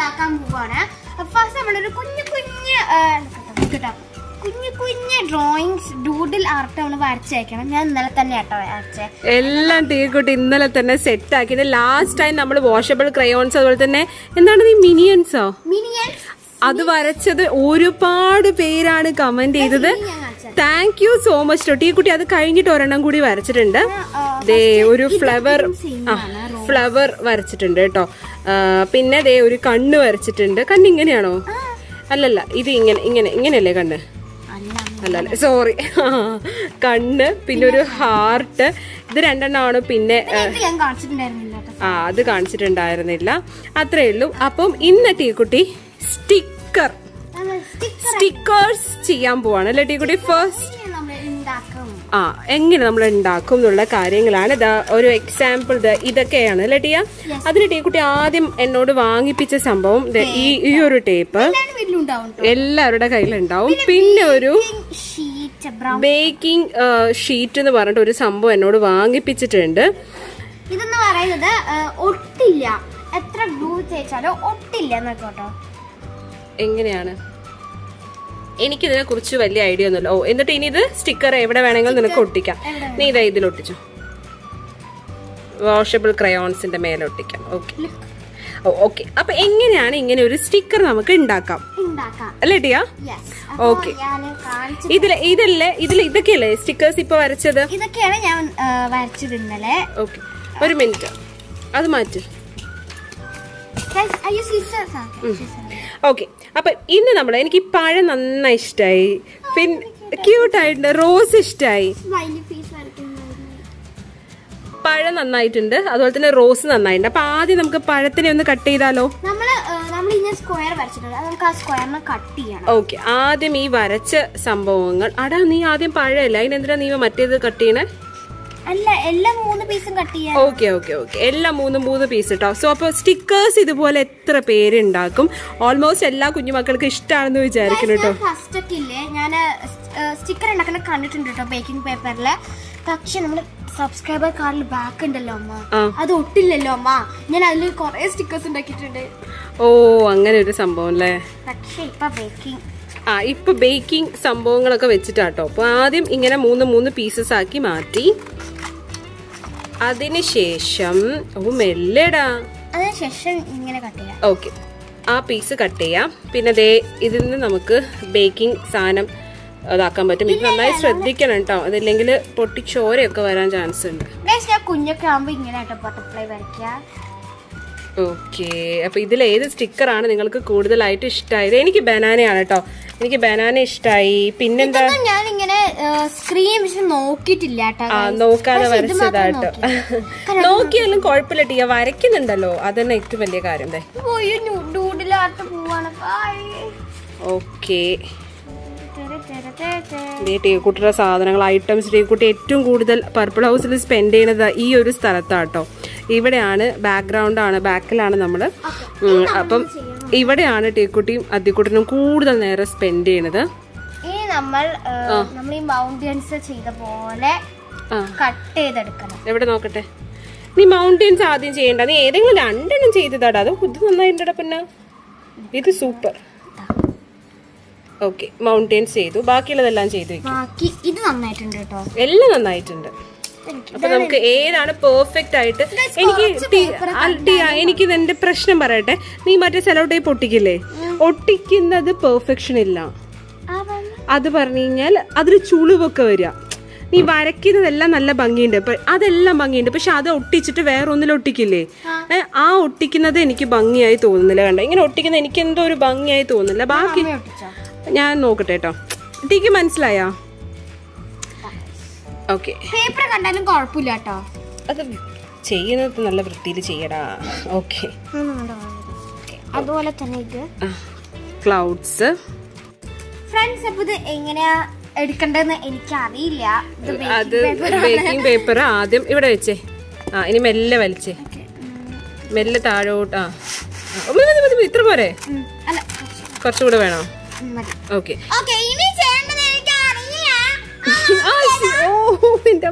ഉണ്ടാക്കാൻ പോവാണ് ഫസ്റ്റ് നമ്മളൊരു കുഞ്ഞു കുഞ്ഞ് ആ, കേട്ടോ കുഞ്ഞു കുഞ്ഞു ഡ്രോയിങ്സ് ഡൂഡിൽ ആർട്ട് നമ്മൾ വരച്ചേക്കണം ഞാൻ ഇന്നലെ തന്നെ കേട്ടോ വരച്ചേ എല്ലാം ടീക്കുട്ടി ഇന്നലെ തന്നെ സെറ്റ് ആക്കിയിട്ട് ലാസ്റ്റ് ടൈം നമ്മൾ വാഷബിൾ ക്രയോൺസ് അതുപോലെ തന്നെ എന്താണ് ഈ മിനിയൻസോ മിനിയൻസ് അത് വരച്ചത് ഒരുപാട് പേരാണ് കമന്റ് ചെയ്തത് ഞാൻ കാണിച്ചു thank you so much to ടീക്കുട്ടി അത് കഴിഞ്ഞിട്ട് ഒരെണ്ണം കൂടി വരച്ചിട്ടുണ്ട് ആ, ദേ ഒരു ഫ്ലവർ same ആ ഫ്ലവർ വരച്ചിട്ടുണ്ട് കേട്ടോ ആ, പിന്നെ ദേ ഒരു കണ്ണ് വരച്ചിട്ടുണ്ട് കണ്ണ് ഇങ്ങനെയാണോ അല്ലല്ല ഇത് ഇങ്ങനെ ഇങ്ങനെ ഇങ്ങനെയല്ലേ കണ്ണ് അല്ല അല്ല അല്ല സോറി കണ്ണ് പിന്നെ ഒരു ഹാർട്ട് ഇത് രണ്ടെണ്ണമാണ് പിന്നെ ആ, ഇത് ഞാൻ കാണിച്ചിട്ടുണ്ടായിരുന്നില്ല കേട്ടോ ആ അത് കാണിച്ചിട്ടുണ്ടായിരുന്നില്ല അത്രേ ഉള്ളൂ അപ്പം ഇന്ന് ടീക്കുട്ടി സ്റ്റിക്കർ സ്റ്റിക്കർ സ്റ്റിക്കേഴ്സ് ചെയ്യാൻ പോവാണ് അല്ലേ ടീക്കുട്ടി ഫസ്റ്റ് നമ്മൾ ഉണ്ടാക്കും ആ എങ്ങനെ നമ്മൾ ഉണ്ടാക്കും എന്നുള്ള കാര്യങ്ങളാണ് ഇതാ ഒരു എക്സാമ്പിൾ ഇതൊക്കെയാണ് അല്ലേ ടീയ അതിന് ടീക്കുട്ടി ആദ്യം എന്നോട് വാങ്ങിപ്പിച്ച സംഭവം ദേ ഈ ഈ ഒരു ടേപ്പ് എല്ലാവരും വീട്ടിലുണ്ടാവും എല്ലാവരുടെ കയ്യിലുണ്ടാവും പിന്നെ ഒരു ഷീറ്റ് ബ്രൗൺ ബേക്കിംഗ് ഷീറ്റ് എന്ന് പറഞ്ഞിട്ട് ഒരു സംഭവം എന്നോട് വാങ്ങിപ്പിച്ചിട്ടുണ്ട് ഇതെന്ന് പറയുന്നത് ആ, ഒട്ടില്ല എത്ര ഗ്ലൂ തേച്ചാലും ഒട്ടില്ല എന്നൊക്കെ കേട്ടോ എങ്ങനെയാണ് എനിക്കിതിനെ കുറിച്ച് വലിയ ഐഡിയ ഒന്നുമില്ല ഓ എന്നിട്ട് ഇനി ഇത് സ്റ്റിക്കർ എവിടെ വേണമെങ്കിലും നിനക്ക് ഒട്ടിക്കാം നീ ഇതാ ഇതിൽ ഒട്ടിച്ചു വാഷബിൾ ക്രയോൺസിന്റെ മേലെ ഒട്ടിക്കാം ഓക്കെ ഓ ഓക്കെ അപ്പൊ എങ്ങനെയാണ് ഇങ്ങനെ ഒരു സ്റ്റിക്കർ നമുക്ക് ഉണ്ടാക്കാം ഉണ്ടാക്കാം അല്ലേ ടിയ യെസ് Okay. ഞാൻ കാണിച്ചു ഇതില് ഇതല്ലേ ഇതിൽ ഇതൊക്കെയല്ലേ സ്റ്റിക്കേഴ്സ് ഇപ്പൊ വരച്ചത് ഇതൊക്കെയാണ് ഞാൻ ആ, വരച്ചത് ഇന്നലെ ഓക്കെ ഒരു മിനിറ്റ് അത് മാറ്റ് Guys, are you scissors? ആ, okay, scissors. ഓക്കെ അപ്പൊ ഇന്ന് നമ്മൾ എനിക്ക് ഈ പഴം നന്നായി ഇഷ്ടമായി പിന്നെ ക്യൂട്ടായിട്ടുണ്ട് റോസ് ഇഷ്ടമായി Smiley face വരയ്ക്കുന്നതായിരുന്നു. പഴം നന്നായിട്ടുണ്ട് അതുപോലെ തന്നെ റോസ് നന്നായിട്ടുണ്ട് അപ്പൊ ആദ്യം നമുക്ക് പഴത്തിനെ ഒന്ന് കട്ട് ചെയ്താലോ നമ്മള് ആ, നമ്മൾ ഇങ്ങനെ സ്ക്വയർ വരച്ചിട്ടുണ്ട് അത് നമുക്ക് ആ സ്ക്വയറിനെ കട്ട് ചെയ്യണം ഓക്കെ ആദ്യം ഈ വരച്ച സംഭവങ്ങൾ അടാ നീ ആദ്യം പഴമല്ല അതിനെന്തിനാ നീ മറ്റേത് കട്ട് ചെയ്യണേ അല്ല എല്ലാ മൂന്ന് പീസും കട്ട് ചെയ്യാൻ ഓക്കെ ഓക്കെ ഓക്കെ എല്ലാം മൂന്ന് മൂന്ന് പീസ് ഇട്ടോ സോ അപ്പോൾ സ്റ്റിക്കേഴ്സ് ഇതുപോലെ എത്ര പേരുണ്ടാക്കും ഓൾമോസ്റ്റ് എല്ലാ കുഞ്ഞുമക്കൾക്ക് ഇഷ്ടമാണെന്ന് വിചാരിക്കുന്നു കേട്ടോ ഫസ്റ്റ് ഒക്കെ ഇല്ലേ ഞാൻ സ്റ്റിക്കർ ഉണ്ടാക്കുന്ന കണ്ടിട്ടുണ്ട് കേട്ടോ ബേക്കിംഗ് പേപ്പറിൽ പക്ഷെ നമ്മൾ സബ്സ്ക്രൈബർ കാർഡിൽ ബാക്ക് ഉണ്ടല്ലോ അമ്മ ആ. അത് ഒട്ടില്ലല്ലോ അമ്മ ഞാൻ അതിൽ കുറെ സ്റ്റിക്കേഴ്സ് ഉണ്ടാക്കിയിട്ടുണ്ട് ഓ അങ്ങനെ ഒരു സംഭവം അല്ലേ പക്ഷെ ഇപ്പൊ ബേക്കിംഗ് ആ ഇപ്പൊ ബേക്കിംഗ് സംഭവങ്ങളൊക്കെ വെച്ചിട്ടാട്ടോ അപ്പൊ ആദ്യം ഇങ്ങനെ മൂന്ന് മൂന്ന് പീസസ് ആക്കി മാറ്റി അതിനുശേഷം ഓ മെല്ലെടാ അതിനുശേഷം ഇങ്ങനെ കട്ട് ചെയ്യാം ഓക്കെ ആ പീസ് കട്ട് ചെയ്യാം പിന്നെ ദേ ഇതിൽ നിന്ന് നമുക്ക് ബേക്കിംഗ് സാധനം ഇതാക്കാൻ പറ്റും ഇത് നന്നായി ശ്രദ്ധിക്കണം കേട്ടോ അതില്ലെങ്കിൽ പൊട്ടിച്ചോരയൊക്കെ വരാൻ ചാൻസ് ഉണ്ട് Guys, ഞാൻ കുഞ്ഞൊക്കെ ആകുമ്പോ ഇങ്ങനെ കേട്ടോ ബട്ടർഫ്ലൈ വരയ്ക്കുക ഓക്കെ അപ്പൊ ഇതിൽ ഏത് സ്റ്റിക്കറാണ് നിങ്ങൾക്ക് കൂടുതലായിട്ട് ഇഷ്ടമായത് എനിക്ക് ബനാനയാണ് കേട്ടോ എനിക്ക് ബനാന ഇഷ്ടമായി പിന്നെന്താ ഇതൊന്നും ഞാൻ ഇങ്ങനെ സ്ക്രീൻ പക്ഷെ നോക്കിയിട്ടില്ല കേട്ടോ ആ guys. നോക്കാതെ പക്ഷെ ഇത് മാത്രം വരച്ചതാട്ടോ നോക്കി. നോക്കിയാലും കുഴപ്പമില്ല ടീയ വരയ്ക്കുന്നുണ്ടല്ലോ അതന്നെ ഏറ്റവും വലിയ കാര്യം ദേ പോയി ഡൂഡിലാട്ട് പോവാണ് Bye. ഓക്കെ ടെര, ടെര, ടെര, ടെര. ഈ ടീക്കുട്ടിയുടെ സാധനങ്ങൾ ഐറ്റംസ് ടീക്കുട്ടി ഏറ്റവും കൂടുതൽ പർപ്പിൾ ഹൗസിൽ സ്പെൻഡ് ചെയ്യുന്നത് ഈ ഒരു സ്ഥലത്താട്ടോ ഇവിടെയാണ് ബാക്ക്ഗ്രൗണ്ട് ആണ് ബാക്കിലാണ് നമ്മൾ അപ്പം ഇവിടെയാണ് ടീക്കുട്ടിയും അദ്ദിക്കുട്ടിനും കൂടുതൽ നേരം സ്പെൻഡ് ചെയ്യണത് ഇനി നമ്മൾ ആ, നമ്മൾ ഈ മൗണ്ടൻസ് ചെയ്ത പോലെ ആ കട്ട് ചെയ്തെടുക്കണം എവിടെ നോക്കട്ടെ നീ മൗണ്ടൻസ് ആദ്യം ചെയ്യണ്ട നീ ഏതെങ്കിലും രണ്ടെണ്ണം ചെയ്തതാടാ അത് ഇത് നന്നായിട്ടുണ്ടടാ പിന്നെ ഇത് സൂപ്പർ ഓക്കെ മൗണ്ടൻസ് ചെയ്തു ബാക്കിയുള്ളതെല്ലാം ചെയ്തു വെക്കും ബാക്കി ഇത് നന്നായിട്ടുണ്ട് കേട്ടോ എല്ലാം നന്നായിട്ടുണ്ട് അപ്പൊ നമുക്ക് ഏതാണ് പെർഫെക്റ്റ് ആയിട്ട് എനിക്ക് ടി- അൽ- ടി- എനിക്ക് എന്റെ പ്രശ്നം പറയട്ടെ നീ മറ്റേ സെലോ ടൈപ്പ് ഒട്ടിക്കില്ലേ ഒട്ടിക്കുന്നത് പെർഫെക്ഷൻ ഇല്ല ആ വന്ന്. അത് പറഞ്ഞു കഴിഞ്ഞാൽ അതിൽ ചുളിവൊക്കെ വരിക നീ വരയ്ക്കുന്നതെല്ലാം നല്ല ഭംഗിയുണ്ട് ഇപ്പൊ അതെല്ലാം ഭംഗിയുണ്ട് പക്ഷെ അത് ഒട്ടിച്ചിട്ട് വേറെ ഒന്നിൽ ഒട്ടിക്കില്ലേ ഏ, ആ ഒട്ടിക്കുന്നത് എനിക്ക് ഭംഗിയായി തോന്നുന്നില്ല കണ്ട ഇങ്ങനെ ഒട്ടിക്കുന്നത് എനിക്ക് എന്തോ ഒരു ഭംഗിയായി തോന്നുന്നില്ല ബാക്കി അമ്മ ഒട്ടിച്ചോ ഞാൻ നോക്കട്ടെ കേട്ടോ ടീക്ക് മനസ്സിലായോ ഓക്കെ പേപ്പർ കണ്ടാലും കുഴപ്പമില്ല കേട്ടോ അത് ചെയ്യുന്നത് നല്ല വൃത്തിയിൽ ചെയ്യടാ ഓക്കെ അതുപോലെ തന്നെ ഇത് ക്ലൗഡ്സ് ഫ്രണ്ട്സ് അപ്പൊ ഇത് എങ്ങനെയാ എടുക്കേണ്ടതെന്ന് എനിക്ക് അറിയില്ല ഇത് അത് ബേക്കിംഗ് പേപ്പർ ആദ്യം ഇവിടെ വെച്ചേ ആ ഇനി മെല്ലെ വലിച്ചേ മെല്ലെ താഴോട്ട് ആ ആ, മതി, മതി, മതി, ഇത്ര പോരെ ഉം, അല്ല കുറച്ചുകൂടെ വേണോ ഉം, മതി ഓക്കെ ഓക്കെ ഇനി ചെയ്യേണ്ടത് എനിക്ക് അറിയില്ല ഓ എന്റെ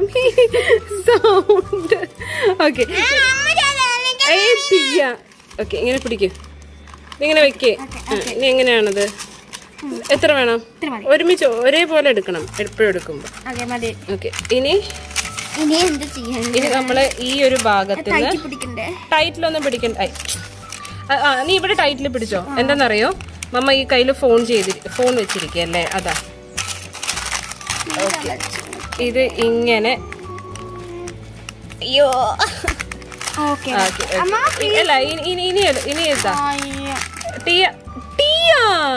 സൗണ്ട് ഓക്കെ ആ, അമ്മ ചെയ്തത് അല്ലെങ്കിൽ ഓക്കെ ഇങ്ങനെ പിടിക്കും ഇതിങ്ങനെ വെക്കേ ഇനി എങ്ങനെയാണത് എത്ര വേണം ഇത്ര മതി ഒരുമിച്ച് ഒരേപോലെ എടുക്കണം എപ്പോഴും എടുക്കുമ്പോൾ ഓക്കെ മതി ഓക്കെ ഇനി ഇനി എന്ത് ചെയ്യാൻ ഇനി നമ്മള് ഈ ഒരു ഭാഗത്ത് നിന്ന് തയ്ച്ച് പിടിക്കണ്ടേ ടൈറ്റിലൊന്നും പിടിക്കണ്ട ഐ. ആ, ആ നീ ഇവിടെ ടൈറ്റിൽ പിടിച്ചോ എന്താണെന്നറിയോ മമ്മ ഈ കയ്യിൽ ഫോൺ ചെയ്തി ഫോൺ വെച്ചിരിക്കല്ലേ അതാ ഓക്കെ ഇത് ഇങ്ങനെ അയ്യോ ഓക്കെ ആക്കി വെക്ക്. അല്ല ഇനി ഇനി ഇനി അല്ല, ഇനി ഇതാ ടീയ ടീയ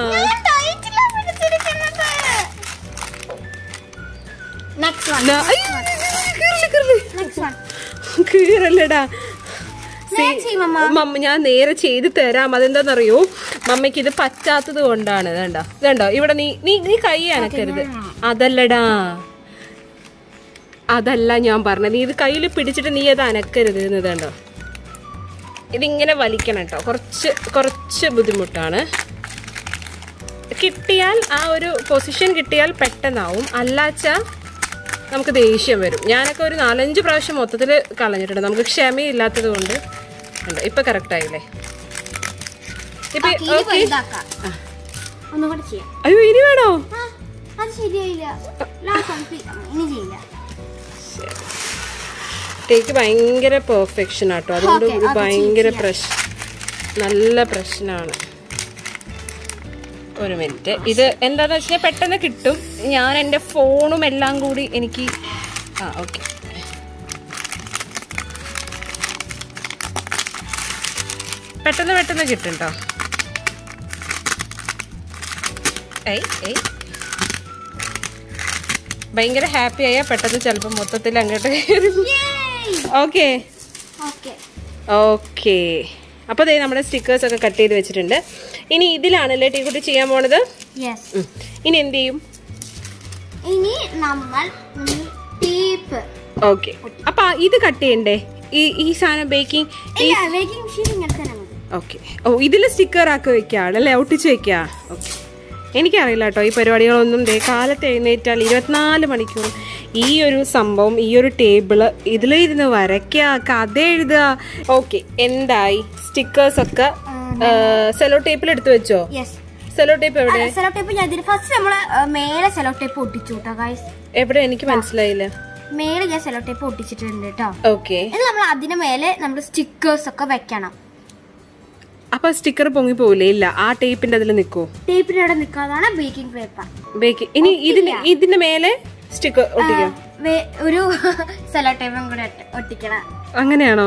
നെക്സ്റ്റ് വൺ ന- അയ്യോ, കീറല്, കീറല്. നെക്സ്റ്റ് വൺ കീറല്ലടാ ഞാൻ ചെയ്യും മമ്മ മമ്മ ഞാൻ നേരെ ചെയ്ത് തരാം അതെന്താന്നറിയോ മമ്മയ്ക്ക് ഇത് പറ്റാത്തത് കൊണ്ടാണ് ഇതണ്ടോ ഇതണ്ടോ ഇവിടെ നീ നീ നീ കൈ അനക്കരുത് അതല്ലടാ അതല്ല ഞാൻ പറഞ്ഞത് നീ ഇത് കയ്യിൽ പിടിച്ചിട്ട് നീ അത് അനക്കരുത് എന്നതുണ്ടോ ഇതിങ്ങനെ വലിക്കണം കേട്ടോ കുറച്ച് കുറച്ച് ബുദ്ധിമുട്ടാണ് കിട്ടിയാൽ ആ ഒരു പൊസിഷൻ കിട്ടിയാൽ പെട്ടെന്നാവും അല്ലാച്ചാ നമുക്ക് ദേഷ്യം വരും ഞാനൊക്കെ ഒരു നാലഞ്ച് പ്രാവശ്യം മൊത്തത്തിൽ കളഞ്ഞിട്ടുണ്ട് നമുക്ക് ക്ഷമയില്ലാത്തത് കൊണ്ട് ഉണ്ട് ഇപ്പൊ കറക്റ്റ് ആയില്ലേ ഇപ്പൊ ഇനി ഓക്കെ വലുതാക്കാം ഒന്നുകൂടെ ചെയ്യാം അയ്യോ ഇനി വേണോ ആ, അത് ശരിയായില്ല ലാസ്റ്റ് വൺ ഇനി ചെയ്യില്ല ടേക്ക് ഭയങ്കര പെർഫെക്ഷൻ ആട്ടോ അതുകൊണ്ട് Okay, ഒരു അത് ഭയങ്കര പ്രശ്നം നല്ല പ്രശ്നമാണ് ഒരു മിനിറ്റ് ഇത് എന്താന്ന് വെച്ചാൽ പെട്ടെന്ന് കിട്ടും ഞാൻ എൻ്റെ ഫോണും എല്ലാം കൂടി എനിക്ക് ആ ഓക്കെ പെട്ടെന്ന് പെട്ടെന്ന് കിട്ടും കേട്ടോ ഏയ് ഏയ് ഭയങ്കര ഹാപ്പി ആയാൽ പെട്ടെന്ന് ചിലപ്പോൾ മൊത്തത്തിൽ അങ്ങോട്ട് കയറി ഓക്കെ ഓക്കെ ഓക്കെ അപ്പോൾ ദേ നമ്മുടെ സ്റ്റിക്കേഴ്സ് ഒക്കെ കട്ട് ചെയ്ത് വെച്ചിട്ടുണ്ട് ഇനി ഇതിലാണല്ലേ ടീക്കുട്ടി ചെയ്യാൻ പോണത് യെസ് ഉം. ഇനി എന്ത് ചെയ്യും ഇനി നമ്മൾ ടേപ്പ് ഓക്കെ അപ്പൊ ഇത് കട്ട് ചെയ്യണ്ടേ ഈ ഈ സാധനം ബേക്കിംഗ് ഇല്ല ബേക്കിംഗ് മെഷീൻ ഇങ്ങനെ തന്നെ മതി ഓക്കെ ഓ ഇതിൽ സ്റ്റിക്കർ ആക്കി വെക്കുകയാണ് അല്ലേ ഒട്ടിച്ച് വെക്കുക ഓക്കെ എനിക്കറിയില്ല കേട്ടോ ഈ പരിപാടികളൊന്നും ദേ കാലത്ത് എഴുന്നേറ്റാൽ ഇരുപത്തിനാല് മണിക്കൂർ ഈ ഒരു സംഭവം ഈ ഒരു ടേബിള് ഇതിൽ ഇരുന്ന് വരയ്ക്കുക കഥ എഴുതുക ഓക്കെ എന്തായി സ്റ്റിക്കേഴ്സ് ഒക്കെ സെലോ ടേപ്പിൽ എടുത്തു വെച്ചോ യെസ് സെലോ ടേപ്പ് എവിടെ സെലോ ടേപ്പ് ഞാൻ ഇതിന് ഫസ്റ്റ് നമ്മൾ മേലെ സെലോ ടേപ്പ് ഒട്ടിച്ചു കേട്ടോ ഗൈസ് എവിടെ എനിക്ക് മനസ്സിലായില്ല മേലെ ഞാൻ സെലോ ടേപ്പ് ഒട്ടിച്ചിട്ടുണ്ട് കേട്ടോ ഓക്കെ എന്നിട്ട് നമ്മൾ അതിന് മേലെ നമ്മൾ സ്റ്റിക്കേഴ്സ് ഒക്കെ വെക്കണം അപ്പൊ സ്റ്റിക്കർ പൊങ്ങി പോവില്ലേ ഇല്ല ആ ടേപ്പിന്റെ അതിൽ നിൽക്കൂ ടേപ്പിന്റെ അവിടെ നിൽക്കാതാണ് ബേക്കിംഗ് പേപ്പർ ബേക്ക് ഇനി ഇതിന് ഇതിന്റെ മേലെ സ്റ്റിക്കർ ഒട്ടിക്കാം ഒരു സെലോ ടേപ്പും കൂടെ ഒട്ടി- ഒട്ടിക്കണം അങ്ങനെയാണോ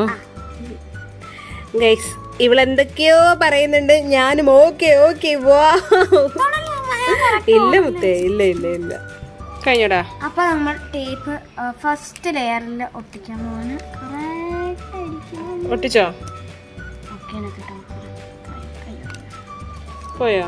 ഗൈസ് ഇവളെന്തൊക്കെയോ പറയുന്നുണ്ട് ഞാനും ഓക്കെ ഓക്കെ വാ ഇല്ല മുത്തേ ഇല്ല ഇല്ല ഇല്ല കഴിഞ്ഞോടാ അപ്പൊ നമ്മൾ ടേപ്പ് ഫസ്റ്റ് ലെയറിൽ ഒട്ടിക്കാൻ പോവാണ് കറക്റ്റ് ആയിരിക്കും ഒട്ടിച്ചോ ഓക്കെ കേട്ടോ പോയോ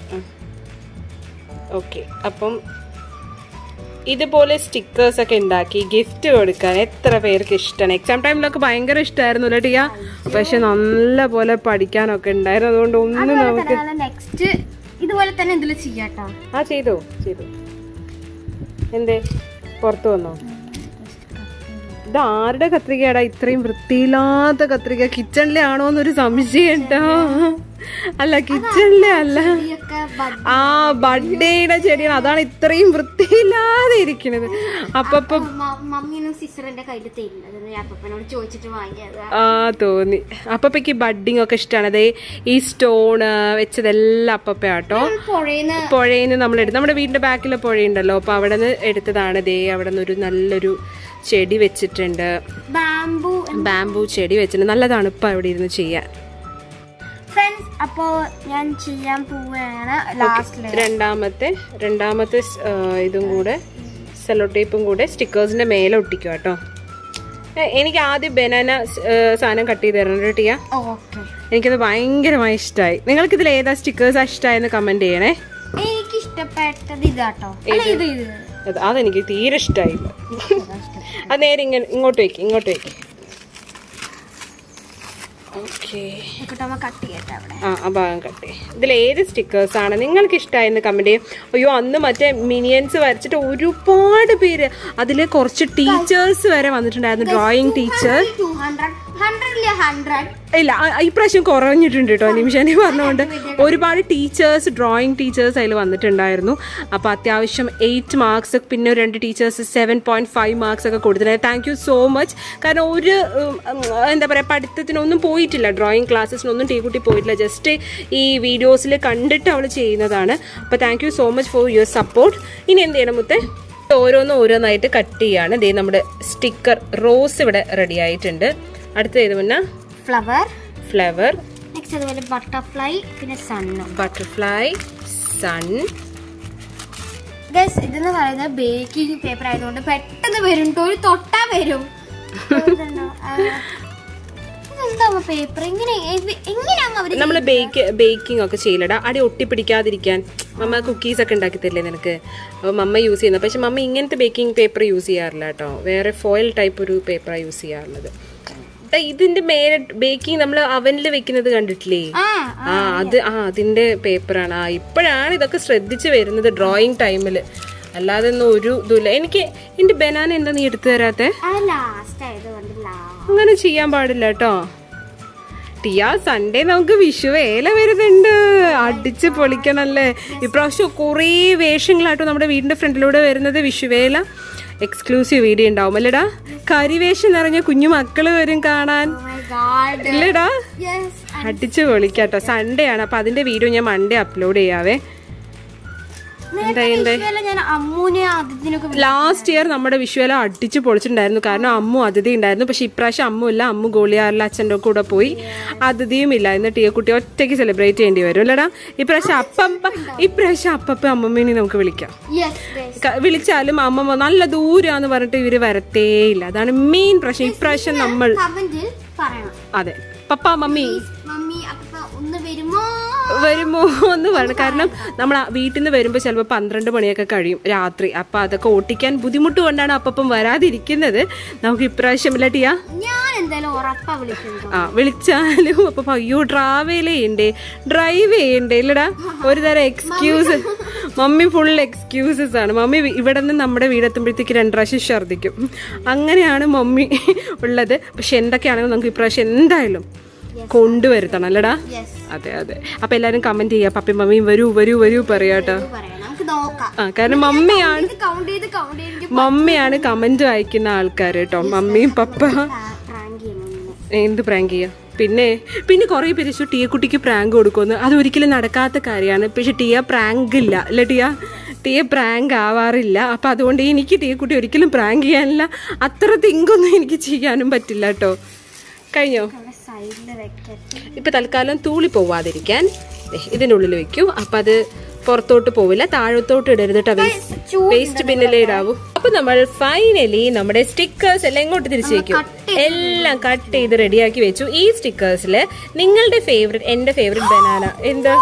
ഓക്കെ അപ്പം ഇതുപോലെ സ്റ്റിക്കേഴ്സ് ഒക്കെ ഉണ്ടാക്കി ഗിഫ്റ്റ് കൊടുക്കാൻ എത്ര പേർക്ക് ഇഷ്ടമാണ് എക്സാം ടൈമിലൊക്കെ ഭയങ്കര ഇഷ്ടമായിരുന്നു അല്ലേ ടിയ പക്ഷെ നല്ല പോലെ പഠിക്കാനൊക്കെ ഉണ്ടായിരുന്നു അതുകൊണ്ട് ഒന്നും നമുക്ക് നെക്സ്റ്റ് ഇതുപോലെ തന്നെ ഇതിൽ ചെയ്യാട്ടോ ആ ചെയ്തോ ചെയ്തു എന്തേ പുറത്തു വന്നോ ഇത് ആരുടെ കത്രികയാടാ ഇത്രയും വൃത്തിയില്ലാത്ത കത്രിക കിച്ചണിലെ ആണോ എന്നൊരു സംശയം കേട്ടോ അല്ല കിച്ചണിലെ അല്ല ഇതൊക്കെ ബഡ്- ആ ബഡ്ഡേയുടെ ചെടിയാണ് അതാണ് ഇത്രയും വൃത്തിയില്ലാതെ ഇരിക്കുന്നത് അപ്പൊ ഇപ്പൊ മ- മമ്മിയൊന്നും സിസ്റ്ററിന്റെ കയ്യിൽ തരുന്നത് ഞാൻ അപ്പനോട് ചോദിച്ചിട്ട് വാങ്ങിയത് ആ തോന്നി അപ്പപ്പയ്ക്ക് ബഡ്ഡിങ് ഒക്കെ ഇഷ്ടമാണ് അതേ ഈ സ്റ്റോണ് വെച്ചതെല്ലാം അപ്പപ്പയാട്ടോ പുഴയിന്ന് പുഴയിൽ നമ്മൾ എടുത്ത് നമ്മുടെ വീടിന്റെ ബാക്കിലെ പുഴയുണ്ടല്ലോ അപ്പൊ അവിടെ നിന്ന് എടുത്തതാണ് ദേ അവിടെ നിന്ന് ഒരു നല്ലൊരു ചെടി വെച്ചിട്ടുണ്ട് ബാംബു ബാംബു ചെടി വെച്ചിട്ടുണ്ട് നല്ല തണുപ്പാ അവിടെ ഇരുന്ന് ചെയ്യാൻ ഫ്രണ്ട്സ് അപ്പോ ഞാൻ ചെയ്യാൻ പോവുകയാണ് ലാസ്റ്റ് രണ്ടാമത്തെ രണ്ടാമത്തെ സ്- ആ, ഇതും കൂടെ സെലോ ടേപ്പും കൂടെ സ്റ്റിക്കേഴ്സിന്റെ മേലെ ഒട്ടിക്കുക കേട്ടോ ഏ, എനിക്ക് ആദ്യം ബനാന സാധനം കട്ട് ചെയ്ത് തരണം കേട്ടോ ടിയ ഓക്കെ എനിക്കത് ഭയങ്കരമായി ഇഷ്ടമായി നിങ്ങൾക്ക് ഇതിൽ ഏതാ സ്റ്റിക്കേഴ്സ് ഇഷ്ടമായെന്ന് കമന്റ് ചെയ്യണേ എനിക്ക് ഇഷ്ടപ്പെട്ടത് ഇതാട്ടോ അല്ല ഇത് ഇത് അത് അതെനിക്ക് തീരെ ഇഷ്ടമായില്ല അത് നേരെ ഇങ്ങനെ ഇങ്ങോട്ട് വെക്ക് ഇങ്ങോട്ട് വെക്ക് ഓക്കേ കേട്ടോ കട്ട് ചെയ്യട്ടെ അവിടെ ആ ആ ഭാഗം കട്ടെ ഇതിൽ ഏത് സ്റ്റിക്കേഴ്സ് ആണ് നിങ്ങൾക്ക് ഇഷ്ടമായെന്ന് കമന്റ് ചെയ്യും അയ്യോ അന്ന് മറ്റേ മിനിയൻസ് വരച്ചിട്ട് ഒരുപാട് പേര് അതിൽ കുറച്ച് ടീച്ചേഴ്സ് വരെ വന്നിട്ടുണ്ടായിരുന്നു ഡ്രോയിങ് ടീച്ചർ ടു ഹൺഡ്രഡ് ഹൺഡ്രഡില് ഹൺഡ്രഡ് ഇല്ല ആ- ഇപ്രാവശ്യം കുറഞ്ഞിട്ടുണ്ട് കേട്ടോ നിമിഷാനി പറഞ്ഞുകൊണ്ട് ഒരുപാട് ടീച്ചേഴ്സ് ഡ്രോയിങ് ടീച്ചേഴ്സ് അതിൽ വന്നിട്ടുണ്ടായിരുന്നു അപ്പോൾ അത്യാവശ്യം എയ്റ്റ് മാർക്സ് പിന്നെ ഒരു രണ്ട് teachers seven point five marks ഒക്കെ കൊടുത്തിട്ടുണ്ടായിരുന്നു താങ്ക് യു സോ മച്ച് കാരണം ഒരു ഉം, ഉം, എന്താ പറയുക പഠിത്തത്തിനൊന്നും പോയിട്ടില്ല ഡ്രോയിങ് ക്ലാസ്സസിനൊന്നും ടീ കുട്ടി പോയിട്ടില്ല ജസ്റ്റ് ഈ വീഡിയോസിൽ കണ്ടിട്ട് അവൾ ചെയ്യുന്നതാണ് അപ്പോൾ thank you so much for your support ഇനി എന്ത് ചെയ്യണം മുത്തേ ഓരോന്നും ഓരോന്നായിട്ട് കട്ട് ചെയ്യാണ് ദേ നമ്മുടെ സ്റ്റിക്കർ റോസ് ഇവിടെ റെഡി ആയിട്ടുണ്ട് അടുത്ത ഏത് മുന്നേ ഫ്ലവർ ഫ്ലവർ നെക്സ്റ്റ് അതുപോലെ ബട്ടർഫ്ലൈ പിന്നെ സണ്ണും ബട്ടർഫ്ലൈ സൺ ഗസ് ഇതെന്ന് പറയുന്നത് ബേക്കിംഗ് പേപ്പർ ആയതുകൊണ്ട് പെട്ടെന്ന് വരും ട്ടോ. ഒരു തൊട്ടാ വരും ഇതുണ്ടോ? ആ, ഇതെന്താ പേപ്പർ എങ്ങനെ ഇത്- എങ്ങനെയാ അവര് നമ്മൾ ബേക്ക് ബേക്കിംഗ് ഒക്കെ ചെയ്യില്ലടാ അടി ഒട്ടിപ്പിടിക്കാതിരിക്കാൻ മമ്മ കുക്കീസ് ഒക്കെ ഉണ്ടാക്കി തരില്ലേ നിനക്ക് അപ്പോൾ മമ്മ യൂസ് ചെയ്യുന്നത് പക്ഷെ മമ്മ ഇങ്ങനത്തെ ബേക്കിംഗ് പേപ്പർ യൂസ് ചെയ്യാറില്ല കേട്ടോ വേറെ ഫോയിൽ ടൈപ്പ് ഒരു പേപ്പറാണ് യൂസ് ചെയ്യാറുള്ളത് ദാ ഇതിന്റെ മേലെ ബേക്കിംഗ് നമ്മൾ അവനിൽ വെക്കുന്നത് കണ്ടിട്ടില്ലേ ആ ആ അത് ആ അതിന്റെ പേപ്പറാണ് ആ ഇപ്പോഴാണ് ഇതൊക്കെ ശ്രദ്ധിച്ചു വരുന്നത് ഡ്രോയിങ് ടൈമിൽ അല്ലാതെ ഒന്നും ഒരു ഇതുമില്ല എനിക്ക് എന്റെ ബനാന എന്താ നീ എടുത്തു തരാത്തെ ആ ലാസ്റ്റ് ആയതുകൊണ്ട് ലാ അങ്ങനെ ചെയ്യാൻ പാടില്ല കേട്ടോ ടിയ സൺഡേ നമുക്ക് വിഷു വേല വരുന്നുണ്ട് അടിച്ച് പൊളിക്കണല്ലേ ഇപ്രാവശ്യം കുറേ വേഷങ്ങളാട്ടോ നമ്മുടെ വീടിന്റെ ഫ്രണ്ടിലൂടെ വരുന്നത് വിഷുവേല എക്സ്ക്ലൂസീവ് വീഡിയോ ഉണ്ടാവും അല്ലേടാ കരിവേഷം നിറഞ്ഞ കുഞ്ഞു മക്കള് വരും കാണാൻ Oh my god. ഇല്ലേടാ Yes. അടിച്ച് പൊളിക്കാട്ടോ സൺഡേ ആണ് അപ്പൊ അതിന്റെ വീഡിയോ ഞാൻ മൺഡേ അപ്ലോഡ് ചെയ്യാവേ നേരത്തെ വിഷുവേല ഞാൻ അമ്മൂനെ അതിഥിനൊക്കെ വിളി- ലാസ്റ്റ് ഇയർ നമ്മുടെ വിഷുവേല അടിച്ച് പൊളിച്ചിട്ടുണ്ടായിരുന്നു കാരണം അമ്മു അതിഥി ഉണ്ടായിരുന്നു പക്ഷെ ഇപ്രാവശ്യം അമ്മു ഇല്ല അമ്മു ഗോളിയാറിലെ അച്ഛൻ്റെ കൂടെ പോയി അതിഥിയും ഇല്ല എന്ന് ടീ കുട്ടി ഒറ്റയ്ക്ക് സെലിബ്രേറ്റ് ചെയ്യേണ്ടി വരും അല്ലടാ ഇപ്രാവശ്യം അപ്പപ്പ ഇപ്രാവശ്യം അപ്പപ്പ അമ്മമ്മേനെ നമുക്ക് വിളിക്കാം Yes, yes. ക- വിളിച്ചാലും അമ്മമ്മ നല്ല ദൂരാന്ന് പറഞ്ഞിട്ട് ഇവര് വരത്തേയില്ല അതാണ് മെയിൻ പ്രശ്നം ഇപ്രാവശ്യം നമ്മൾ കമന്റിൽ പറയണം അതെ പപ്പ മമ്മി മമ്മി അപ്പ ഒന്ന് വരുമോ വരുമോ എന്ന് പറഞ്ഞു കാരണം നമ്മൾ വീട്ടിൽ നിന്ന് വരുമ്പോൾ ചിലപ്പോൾ പന്ത്രണ്ട് മണിയൊക്കെ കഴിയും രാത്രി അപ്പം അതൊക്കെ ഓട്ടിക്കാൻ ബുദ്ധിമുട്ട് കൊണ്ടാണ് അപ്പം വരാതിരിക്കുന്നത് നമുക്ക് ഇപ്രാവശ്യം ഇല്ല ടിയാ ഞാൻ എന്തായാലും ഉറപ്പാ വിളിക്കുന്നു ആ വിളിച്ചാലും അപ്പം അയ്യോ ട്രാവൽ ചെയ്യണ്ടേ ഡ്രൈവ് ചെയ്യണ്ടേ ഇല്ലടാ ഒരു തരം എക്സ്ക്യൂസ് മമ്മി ഫുൾ എക്സ്ക്യൂസസ് ആണ് മമ്മി വി- ഇവിടെ നിന്ന് നമ്മുടെ വീടെത്തുമ്പോഴത്തേക്ക് രണ്ട് പ്രാവശ്യം ഛർദ്ദിക്കും അങ്ങനെയാണ് മമ്മി ഉള്ളത് പക്ഷെ എന്തൊക്കെയാണെങ്കിലും നമുക്ക് ഇപ്രാവശ്യം എന്തായാലും കൊണ്ടുവരുത്തണം അല്ലടാ യെസ് അതെ അതെ അപ്പൊ എല്ലാരും കമന്റ് ചെയ്യാ പപ്പയും മമ്മിയും വരൂ വരൂ വരൂ പറയാട്ടോ പറയണം നമുക്ക് നോക്കാം ആ കാരണം മമ്മിയാണ് ഇത് കൗണ്ട് ചെയ്ത് കൗണ്ട് ചെയ്ത് മമ്മിയാണ് കമന്റ് വായിക്കുന്ന ആൾക്കാർ കേട്ടോ മമ്മിയും പപ്പ പ്രാങ്ക് ചെയ്യണം എന്ത് പ്രാങ്ക് ചെയ്യാ പിന്നെ പിന്നെ കുറെ പേര് ചോദിച്ചു ടിയ കുട്ടിക്ക് പ്രാങ്ക് കൊടുക്കുമെന്ന് അത് ഒരിക്കലും നടക്കാത്ത കാര്യമാണ് പക്ഷെ ടിയ പ്രാങ്ക് ഇല്ല അല്ലേ ടിയ ടിയ പ്രാങ്ക് ആവാറില്ല അപ്പൊ അതുകൊണ്ട് എനിക്ക് ടിയ കുട്ടി ഒരിക്കലും പ്രാങ്ക് ചെയ്യാനില്ല അത്ര തിങ്കൊന്നും എനിക്ക് ചെയ്യാനും പറ്റില്ല കേട്ടോ കഴിഞ്ഞോ അവിടെ സൈഡിൽ വെക്കട്ടെ ഇപ്പൊ തൽക്കാലം തൂളി പോവാതിരിക്കാൻ ദേ ഇതിന്റെ ഉള്ളിൽ വെക്കൂ അപ്പൊ അത് പുറത്തോട്ട് പോവില്ല താഴത്തോട്ട് ഇടരുത് കേട്ടോ വേസ്റ്റ് വേസ്റ്റ് ബിന്നിലേ ഇടാവൂ അപ്പൊ നമ്മൾ ഫൈനലി നമ്മുടെ സ്റ്റിക്കേഴ്സ് എല്ലാം ഇങ്ങോട്ട് തിരിച്ചു വെക്കും എല്ലാം കട്ട് ചെയ്ത് റെഡിയാക്കി വെച്ചു ഈ സ്റ്റിക്കേഴ്സിൽ നിങ്ങളുടെ ഫേവറേറ്റ് എന്റെ ഫേവറേറ്റ് ബനാന എന്താ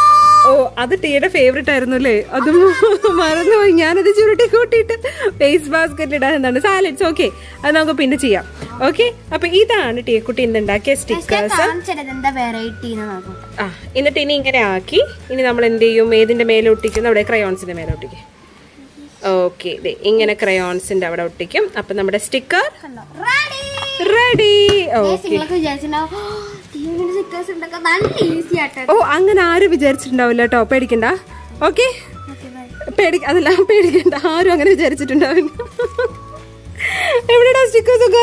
ഓ അത് ടീയുടെ ഫേവറേറ്റ് ആയിരുന്നു അല്ലേ അതും മറന്നുപോയി ഞാനത് ചുരുട്ടി കൂട്ടിയിട്ട് ഫേസ് ബാസ്കറ്റിൽ ഇടാൻ എന്താണ് സാലഡ്സ് ഓക്കെ അത് നമുക്ക് പിന്നെ ചെയ്യാം ഓക്കെ അപ്പൊ ഇതാണ് ടീക്കുട്ടി ഇന്ന് ഉണ്ടാക്കിയ സ്റ്റിക്കേഴ്സ് കാണിച്ചത് എന്താ വെറൈറ്റി എന്ന് നോക്കും ആ എന്നിട്ട് ഇനി ഇങ്ങനെ ആക്കി ഇനി നമ്മൾ എന്ത് ചെയ്യും ഏതിന്റെ മേലെ ഒട്ടിക്കും അവിടെ ക്രയോൺസിന്റെ മേലെ ഒട്ടിക്കും ഓക്കെ ഇങ്ങനെ ക്രയോൺസിന്റെ അവിടെ ഒട്ടിക്കും അപ്പൊ നമ്മുടെ സ്റ്റിക്കർ റെഡി റെഡി ഓക്കെ നിങ്ങൾക്ക് വിചാരിച്ചിട്ടുണ്ടാവും ടീമിന്റെ സിറ്റേഴ്സ് ഉണ്ടാക്കാൻ നല്ല ഈസി ആട്ടെ ഓ അങ്ങനെ ആരും വിചാരിച്ചിട്ടുണ്ടാവില്ല കേട്ടോ പേടിക്കണ്ട ഓക്കെ പേടി അതല്ല പേടിക്കണ്ട ആരും അങ്ങനെ വിചാരിച്ചിട്ടുണ്ടാവില്ല എവിടെയാ സ്റ്റിക്കേഴ്സ് ഒക്കെ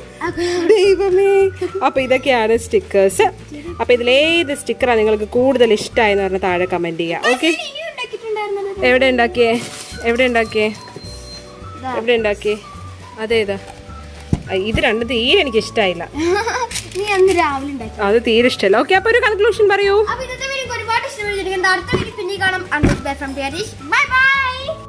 ദൈവമേ അപ്പൊ ഇതൊക്കെയാണ് സ്റ്റിക്കേഴ്സ് അപ്പൊ ഇതിലേത് സ്റ്റിക്കറാണ് നിങ്ങൾക്ക് കൂടുതൽ ഇഷ്ടമായെന്ന് പറഞ്ഞ താഴെ കമന്റ് ചെയ്യാം ഓക്കെ ഉണ്ടാക്കിയിട്ടുണ്ടായിരുന്നത് എവിടെ ഉണ്ടാക്കിയേ എവിടെ ഉണ്ടാക്കിയേ എവിടെ ഉണ്ടാക്കിയേ അതേതാ ആ, ഇത് രണ്ടും തീരെ എനിക്ക് ഇഷ്ടമായില്ല നീ അന്ന് രാവിലെ ഉണ്ടാക്കി അത് തീരെ ഇഷ്ടമല്ല ഓക്കെ അപ്പൊ ഒരു കൺക്ലൂഷൻ പറയൂ അപ്പൊ ഇന്നത്തെ വീഡിയോ ഒരുപാട് ഇഷ്ടപ്പെട്ടിരിക്കുന്നത് അടുത്ത വീഡിയോ പിന്നെ കാണാം ബൈ ബൈ